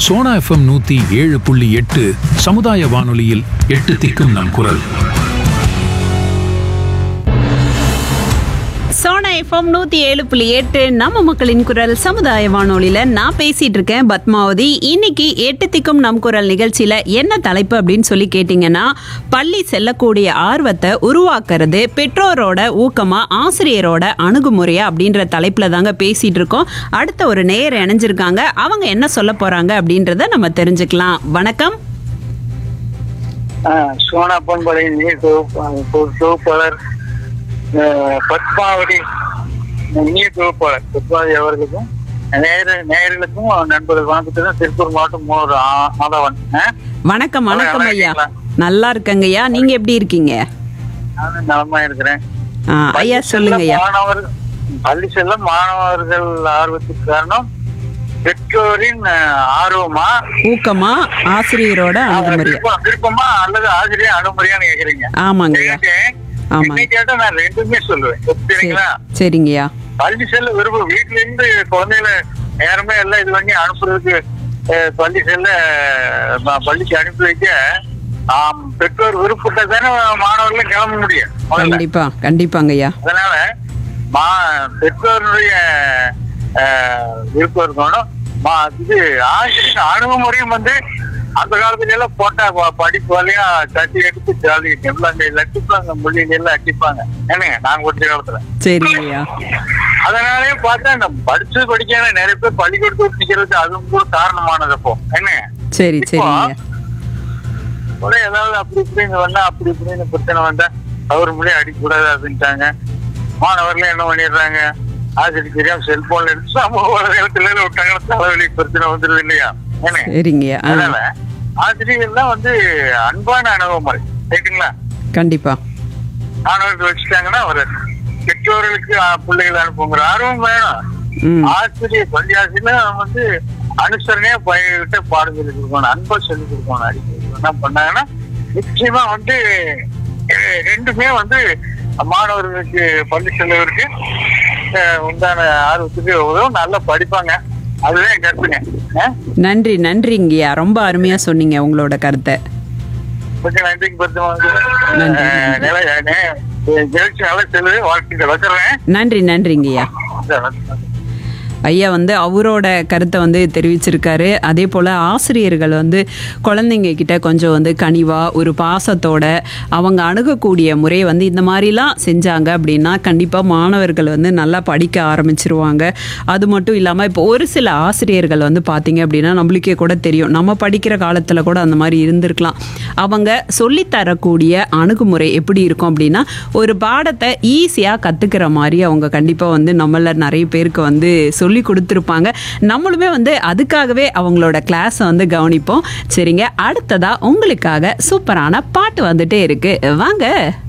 Sona FM நூத்தி ஏழு புள்ளி எட்டு சமுதாய வானொலியில் எட்டு திக்கும் நம் குரல் சோனா எஃப்எம் நூத்தி ஏழு புள்ளி எட்டு நம்ம மக்களின் குரல் சமுதாய வானொலியில நான் பேசிட்டு இருக்கேன் பத்மாவதி இன்னைக்கு எட்டு திக்கும் நம் குரல் நிகழ்ச்சியில என்ன தலைப்பு அப்படின்னு சொல்லி கேட்டீங்கன்னா பள்ளி செல்லக்கூடிய ஆர்வத்தை உருவாக்குறது பெற்றோரோட ஊக்கமா ஆசிரியரோட அணுகுமுறையா அப்படின்ற தலைப்புல தாங்க பேசிட்டு இருக்கோம் அடுத்த ஒரு நேயர் இணைஞ்சிருக்காங்க அவங்க என்ன சொல்ல போறாங்க அப்படின்றத நம்ம தெரிஞ்சுக்கலாம் வணக்கம் ஆஹ் சோனா பொன்படை நீர் தொகுப்பு- தொ- தொகுப்பாளர் ஆஹ் பத்மாவதி நீர் தொகுப்பாளர் பத்மாவதி அவர்களுக்கும் நேர நேயர்களுக்கும் நண்பர்கள் வணக்கத்துக்கும் திருப்பூர் மாவட்டம் மூணு மாதவன் வணக்கம் வணக்கம் நல்லா ஐயா இருக்கீங்களா? நல்லா இருக்கங்கய்யா நீங்க எப்படி இருக்கீங்க நானும் நலமா இருக்கிறேன் ஆ, ஐயா சொல்லுங்க ஐயா மாணவர் பள்ளி செல்லும் மாணவர்கள் ஆர்வத்துக்கு காரணம் பெற்றோரின் ஆஹ், ஆர்வமா ஊக்கமா ஆசிரியரோட அணுகுமுறையா விருப்பம்- விருப்பமா அல்லது ஆசிரியர் அனுமதியான்னு கேக்குறீங்க ஆமாங்க ஐயா கேட்டேன். ஆமா. என்னை கேட்டா நான் ரெண்டுமே சொல்லுவேன் சரிங்களா சரிங்கய்யா பள்ளி செல்ல விருப்பம் வீட்டுல இருந்து குழந்தைகளை நேரமே எல்லாம் இது பண்ணி அனுப்புறதுக்கு அஹ், பள்ளி செல்ல அஹ், பள்ளிக்கு அனுப்பி வைக்க ஆம், பெற்றோர் விருப்பப்பட்ட தானே மாணவர்களும் கிளம்ப முடியும் முதல்ல. கண்டிப்பா கண்டிப்பாங்க ஐயா அதனால மா பெற்றோருடைய அஹ், விருப்பம் இருக்கணும் மா இது ஆசிரியர் அணுகுமுறையும் வந்து அந்த காலத்துல எல்லாம் போட்டா ப- படிப்பு வரையும் தட்டி எடுத்து ஜாலி எல்லாம் லட்டிப்பாங்க மொழியில எல்லாம் அடிப்பாங்க என்னங்க நாங்க படிச்ச காலத்துல சரிங்க ஐயா அதனாலே பார்த்தா நம்ம படிச்சு படிக்காம நிறைய பேர் பள்ளிக்கூடத்து விட்டு நிக்கிறது அதுவும் கூட காரணமானது அப்போ என்ன சரி சரிங்க ஐயா கூட ஏதாவது அப்படி இப்படின்னு வந்தா அப்படி இப்படின்னு பிரச்சனை வந்தா அவர் முடிய அடிக்கக்கூடாது அப்படின்ட்டாங்க மாணவர்கள் என்ன பண்ணிடுறாங்க ஆசிரியர் தெரியாம செல்போன்ல எடுத்து சமூக வலைதளத்துல விட்டாங்க தலைவலி பிரச்சனை வந்துருது இல்லையா என்ன சரிங்க ஐயா ஆ, அதனால ஆசிரியர்கள்லாம் வந்து அன்பான அணுகுமுறை ரைட்டுங்களா கண்டிப்பா மாணவர்கள் வச்சுட்டாங்கன்னா ஒரு பெற்றோர்களுக்கு ஆ, பிள்ளைகளை அனுப்புங்கிற ஆர்வம் வேணும் ம் ஆசிரியர் பள்ளி ஆசிரியர் வந்து அனுசரணையா பயிர்கிட்ட பாடம் சொல்லி கொடுக்கணும் அன்பா சொல்லி கொடுக்கணும் அடிக்கடி என்ன பண்ணாங்கன்னா நிச்சயமா வந்து அஹ், ரெண்டுமே வந்து மாணவர்களுக்கு பள்ளி செல்வதற்கு அஹ், உண்டான ஆர்வத்துக்கு உதவும் நல்லா படிப்பாங்க அதுதான் என் கருத்துங்க அஹ், நன்றி நன்றிங்க ஐயா ரொம்ப அருமையா சொன்னீங்க உங்களோட கருத்தை கொஞ்சம் நன்றிக்கு பத்து நன்றி, நிகழ்ச்சி நல்லா செல்லுது வாழ்க்கைக்கு வச்சுறேன் நன்றி நன்றிங்க ஐயா ஐயா வந்து அவரோட கருத்தை வந்து தெரிவிச்சிருக்காரு அதே போல் ஆசிரியர்கள் வந்து குழந்தைங்க கிட்ட கொஞ்சம் வந்து கனிவாக ஒரு பாசத்தோட அவங்க அணுகக்கூடிய முறை வந்து இந்த மாதிரிலாம் செஞ்சாங்க அப்படின்னா கண்டிப்பாக மாணவர்கள் வந்து நல்லா படிக்க ஆரம்பிச்சிருவாங்க அது மட்டும் இல்லாமல் இப்போ ஒரு சில ஆசிரியர்கள் வந்து பார்த்தீங்க அப்படின்னா நம்மளுக்கே கூட தெரியும் நம்ம படிக்கிற காலத்தில் கூட அந்த மாதிரி இருந்திருக்கலாம் அவங்க சொல்லித்தரக்கூடிய அணுகுமுறை எப்படி இருக்கும் அப்படின்னா ஒரு பாடத்தை ஈஸியாக கற்றுக்கிற மாதிரி அவங்க கண்டிப்பாக வந்து நம்மள நிறைய பேருக்கு வந்து சொல்லி கொடுத்துருப்பாங்க நம்மளுமே வந்து அதுக்காகவே அவங்களோட கிளாஸை வந்து கவனிப்போம் சரிங்க அடுத்ததாக உங்களுக்காக சூப்பரான பாட்டு வந்துட்டே இருக்கு வாங்க